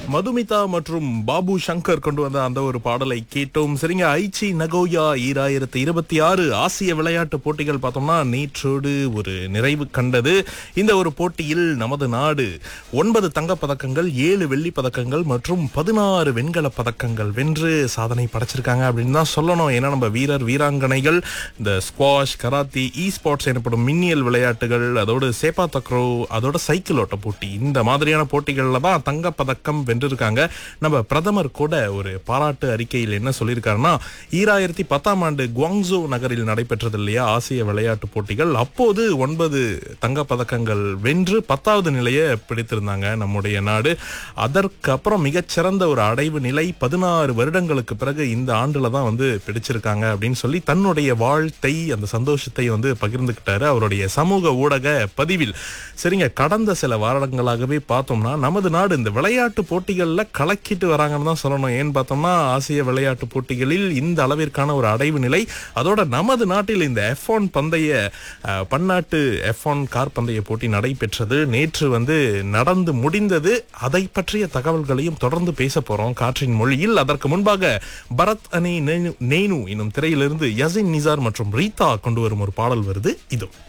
மதுமிதா மற்றும் பாபு சங்கர் கொண்டு வந்த அந்த ஒரு பாடலை கேட்டோம் சரிங்க ஐச்சி நகோயா ஈராயிரத்தி இருபத்தி ஆறு ஆசிய விளையாட்டு போட்டிகள் பார்த்தோம்னா நேற்றோடு ஒரு நிறைவு கண்டது இந்த ஒரு போட்டியில் நமது நாடு ஒன்பது தங்கப் பதக்கங்கள் ஏழு வெள்ளி பதக்கங்கள் மற்றும் பதினாறு வெண்கல பதக்கங்கள் வென்று சாதனை படைச்சிருக்காங்க அப்படின்னு தான் சொல்லணும் ஏன்னா நம்ம வீரர் வீராங்கனைகள் இந்த ஸ்குவாஷ் கராத்தி இ ஸ்போர்ட்ஸ் எனப்படும் மின்னியல் விளையாட்டுகள் அதோடு சேப்பா தக்ரோ அதோட சைக்கிள் ஓட்ட போட்டி இந்த மாதிரியான போட்டிகள்ல தான் தங்கப் பதக்கம் வென்றிருக்காங்க நம்ம பிரதமர் கூட ஒரு பாராட்டு அறிக்கையில் என்ன சொல்லியிருக்காருன்னா ஈராயிரத்தி பத்தாம் ஆண்டு குவாங்ஸோ நகரில் நடைபெற்றது இல்லையா ஆசிய விளையாட்டு போட்டிகள் அப்போது ஒன்பது தங்கப் பதக்கங்கள் வென்று பத்தாவது நிலையை பிடித்திருந்தாங்க நம்முடைய நாடு அதற்கு அப்புறம் மிகச்சிறந்த ஒரு அடைவு நிலை பதினாறு வருடங்களுக்கு பிறகு இந்த ஆண்டுல தான் வந்து பிடிச்சிருக்காங்க அப்படின்னு சொல்லி தன்னுடைய வாழ்த்தை அந்த சந்தோஷத்தை வந்து பகிர்ந்துக்கிட்டாரு அவருடைய சமூக ஊடக பதிவில் சரிங்க கடந்த சில வாரங்களாகவே பார்த்தோம்னா நமது நாடு இந்த விளையாட்டு போட்டிகள்ல கலக்கிட்டு வராங்கன்னு தான் சொல்லணும் ஏன்னு பார்த்தோம்னா ஆசிய விளையாட்டு போட்டிகளில் இந்த அளவிற்கான ஒரு அடைவு நிலை அதோட நமது நாட்டில் இந்த எஃப் ஒன் பந்தய அஹ், பன்னாட்டு எஃப் ஒன் கார் பந்தய போட்டி நடைபெற்றது நேற்று வந்து நடந்து முடிந்தது அதை பற்றிய தகவல்களையும் தொடர்ந்து பேச போறோம் காற்றின் மொழியில் அதற்கு முன்பாக பரத் அணி நேனு என்னும் திரையிலிருந்து யசின் நிசார் மற்றும் ரீதா கொண்டு வரும் ஒரு பாடல் வருது இதோ